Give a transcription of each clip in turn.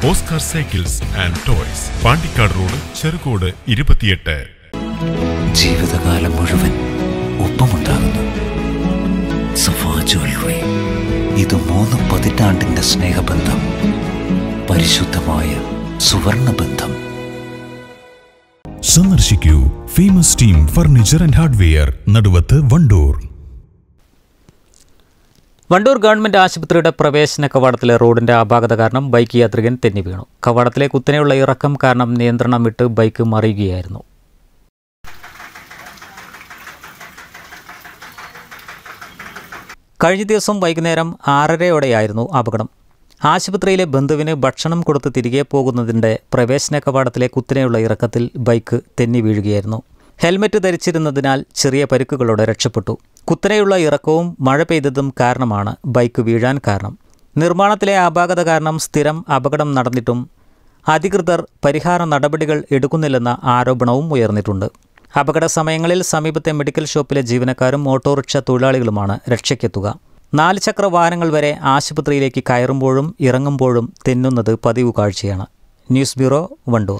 Oscar cycles and toys Pandikkad road Cherukode ഇരുപത്തിയെട്ട് ജീവിതകാലം മുഴുവൻ ഒപ്പമുണ്ടാകുന്നു സഫാ ജ്വല്ലറി ഇത് മൂന്ന് പതിറ്റാണ്ടിന്റെ സ്നേഹബന്ധം പരിശുദ്ധമായ സുവർണ ബന്ധം സന്ദർശിക്കൂ famous team furniture and hardware Naduvath Wandoor Wandoor government ആശുപത്രിയുടെ പ്രവേശന കവാടത്തിലെ റോഡിന്റെ അപാകത കാരണം ബൈക്ക് യാത്രികൻ തെന്നി വീണു കവാടത്തിലെ കുത്തനെയുള്ള ഇറക്കം കാരണം നിയന്ത്രണം വിട്ട് ബൈക്ക് മറിയുകയായിരുന്നു കഴിഞ്ഞ ദിവസം വൈകുന്നേരം ആറരയോടെയായിരുന്നു അപകടം ആശുപത്രിയിലെ ബന്ധുവിന് ഭക്ഷണം കൊടുത്ത് തിരികെ പോകുന്നതിൻ്റെ പ്രവേശന കവാടത്തിലെ കുത്തനെയുള്ള ഇറക്കത്തിൽ ബൈക്ക് തെന്നി വീഴുകയായിരുന്നു ഹെൽമറ്റ് ധരിച്ചിരുന്നതിനാൽ ചെറിയ പരിക്കുകളോടെ രക്ഷപ്പെട്ടു കുത്തനെയുള്ള ഇറക്കവും മഴ പെയ്തതും കാരണമാണ് ബൈക്ക് വീഴാൻ കാരണം നിർമ്മാണത്തിലെ അപാകത കാരണം സ്ഥിരം അപകടം നടന്നിട്ടും അധികൃതർ പരിഹാര നടപടികൾ എടുക്കുന്നില്ലെന്ന ആരോപണവും ഉയർന്നിട്ടുണ്ട് അപകട സമയങ്ങളിൽ സമീപത്തെ മെഡിക്കൽ ഷോപ്പിലെ ജീവനക്കാരും ഓട്ടോറിക്ഷ തൊഴിലാളികളുമാണ് രക്ഷയ്ക്കെത്തുക നാല് ചക്ര വാഹനങ്ങൾ വരെ ആശുപത്രിയിലേക്ക് കയറുമ്പോഴും ഇറങ്ങുമ്പോഴും തെന്നുന്നത് പതിവ് കാഴ്ചയാണ് ന്യൂസ് ബ്യൂറോ വണ്ടൂർ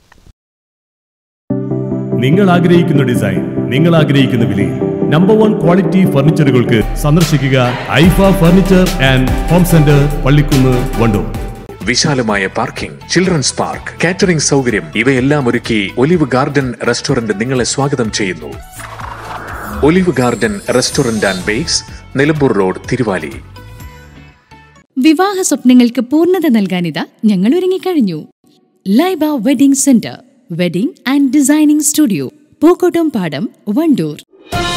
നിങ്ങൾ ആഗ്രഹിക്കുന്ന ഡിസൈൻ നിങ്ങൾ ആഗ്രഹിക്കുന്ന വിലയിൽ നമ്പർ വൺ ക്വാളിറ്റി ഫർണിച്ചറുകൾക്ക് സന്ദർശിക്കുക Aifa furniture and home centre Pallikkunnu Wandoor വിശാലമായ പാർക്കിംഗ് ചിൽഡ്രൻസ് പാർക്ക് കാറ്ററിംഗ് സൗകര്യം ഇവയെല്ലാം ഒരുക്കി ഒലിവ് ഗാർഡൻ റെസ്റ്റോറന്റ് നിങ്ങളെ സ്വാഗതം ചെയ്യുന്നു Olive Garden restaurant and bakes Nilambur road Thiruvali വിവാഹ സ്വപ്നങ്ങൾക്ക് പൂർണ്ണത നൽകാനിതാ ഞങ്ങൾ ഒരുങ്ങിക്കഴിഞ്ഞു Laiba wedding centre wedding and designing studio Pookkottumpadam Wandoor